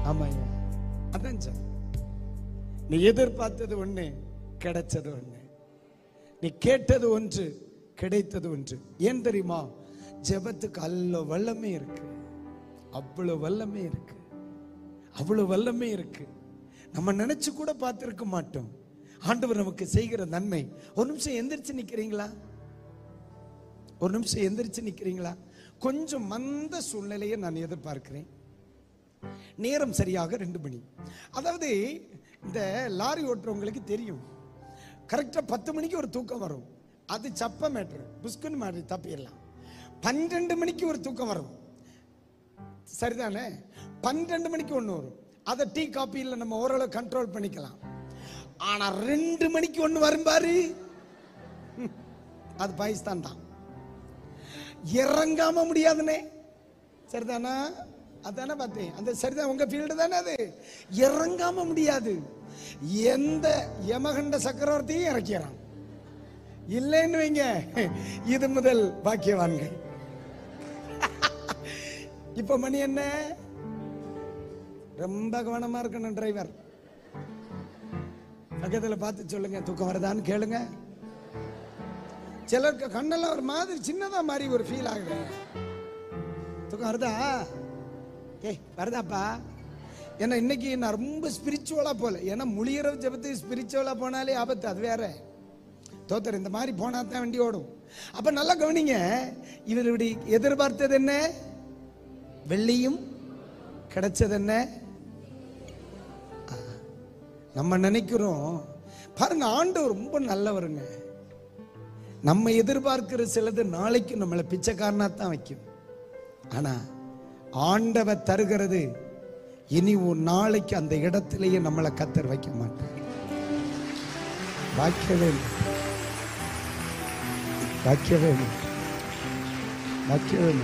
ஆமாய்யா அதான் சார் நீ எதிர்பார்த்தது ஒண்ணு கிடைச்சது ஒண்ணு நீ கேட்டது ஒன்று கிடைத்தது ஒன்று ஏன் தெரியுமா ஜெபத்துக்கு அல்ல வல்லமே இருக்கு அவ்வளவு வல்லமே இருக்கு அவ்வளவு வல்லமே இருக்கு நம்ம நினைச்சு கூட பார்த்திருக்க மாட்டோம் ஆண்டவர் நமக்கு செய்கிற நன்மை ஒரு நிமிஷம் எந்திரிச்சு நிக்கிறீங்களா ஒரு நிமிஷம் எந்திரிச்சு நிக்கிறீங்களா கொஞ்சம் மந்த சூழ்நிலையை நான் எதிர்பார்க்கிறேன் நேரம் சரியாக ரெண்டு மணி அதாவது இந்த லாரி ஓட்டுறவங்களுக்கு தெரியும் கரெக்டாக பத்து மணிக்கு ஒரு தூக்கம் வரும் அது சப்ப மேட்ரு புஷ்குன்னு மாதிரி தப்பிடலாம் பன்னெண்டு மணிக்கு ஒரு தூக்கம் வரும் சரிதானே பன்னெண்டு மணிக்கு ஒன்று வரும் அதை டீ காப்பியில் நம்ம ஓரளவு கண்ட்ரோல் பண்ணிக்கலாம் ஆனா ரெண்டு மணிக்கு ஒன்று வரும் பாரு ம், அது பாகிஸ்தான் தான் இறங்காம முடியாதுனே சரிதானா அதானே பார்த்தேன் அந்த சரிதான் உங்க ஃபீல்டு தானே அது இறங்காம முடியாது எந்த யமகண்ட சக்கரவர்த்தியும் இறக்கிறான் இல்லைன்னு வைங்க இது முதல் பாக்கியவான்கள் இப்ப மணி என்ன ரொம்ப கவனமா இருக்கணும் டிரைவர் பக்கத்துல பார்த்து சொல்லுங்க தூக்கம் வருதான்னு கேளுங்க சிலருக்கு கண்ணெல்லாம் ஒரு மாதிரி சின்னதா மாதிரி ஒரு ஃபீல் ஆகுது தூக்கம் வருதா ஏய் வருதாப்பா ஏன்னா இன்னைக்கு நான் ரொம்ப ஸ்பிரிச்சுவலா போல ஏன்னா முழியரவு ஜபத்துக்கு ஸ்பிரிச்சுவலா போனாலே ஆபத்து அது வேற தோத்தர் இந்த மாதிரி போனா தான் வண்டி ஓடும் அப்ப நல்லா கவனிங்க இவர் இப்படி எதிர்பார்த்தது என்ன வெள்ளியும் கிடைச்சது என்ன ஆ, நம்ம நினைக்கிறோம் பாருங்க ஆண்டவர் ரொம்ப நல்லவருங்க நம்ம எதிர்பார்க்கிற சிலது நாளைக்கு நம்மளை பிச்சைக்காரனா தான் வைக்கும் ஆனா ஆண்டவர் தருகிறது இனி ஒரு நாளைக்கு அந்த இடத்திலேயே நம்மளை கத்தர் வைக்க மாட்டார் வாக்கியவே இல்லை. வாக்கியவே இல்லை. வாக்கியவே இல்லை.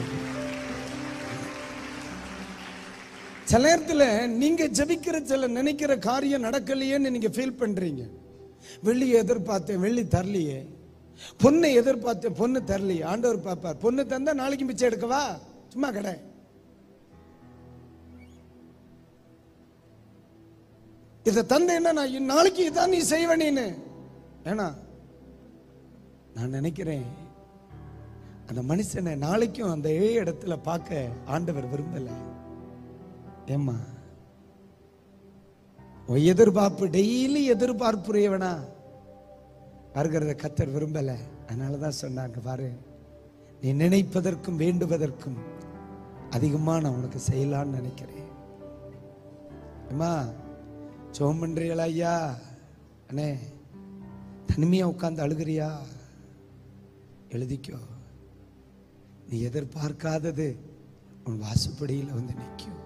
சில நேரத்துல நீங்க ஜெபிக்கிற சில நினைக்கிற காரியம் நடக்கலையேன்னு நீங்க ஃபீல் பண்றீங்க வெள்ளி எதிர்பார்த்தேன் வெள்ளி தரலையே பொண்ணை எதிர்பார்த்தேன் பொண்ணு தரலையே ஆண்டவர் பார்ப்பார் பொண்ணு தந்தா நாளைக்கு பிச்சை எடுக்கவா சும்மா கடை இதை தந்தேன்னா நான் இன் நாளைக்கு இதான் நீ செய்வ நீனு ஏன்னா நான் நினைக்கிறேன் அந்த மனுஷனை நாளைக்கும் அந்த இடத்துல பார்க்க ஆண்டவர் விரும்பல ஏம்மா உன் எதிர்பார்ப்பு டெய்லி எதிர்பார்ப்புடையவனா வருகிறத கத்தர் விரும்பல அதனாலதான் சொன்னாங்க பாரு நீ நினைப்பதற்கும் வேண்டுவதற்கும் அதிகமா நான் உனக்கு செய்யலாம்னு நினைக்கிறேன் அம்மா சோம் பண்றீங்களா ஐயா அண்ணே தனிமையா உட்கார்ந்து அழுகிறியா எழுதிக்கோ நீ எதிர்பார்க்காதது உன் வாசுப்படியில் வந்து நிற்கும்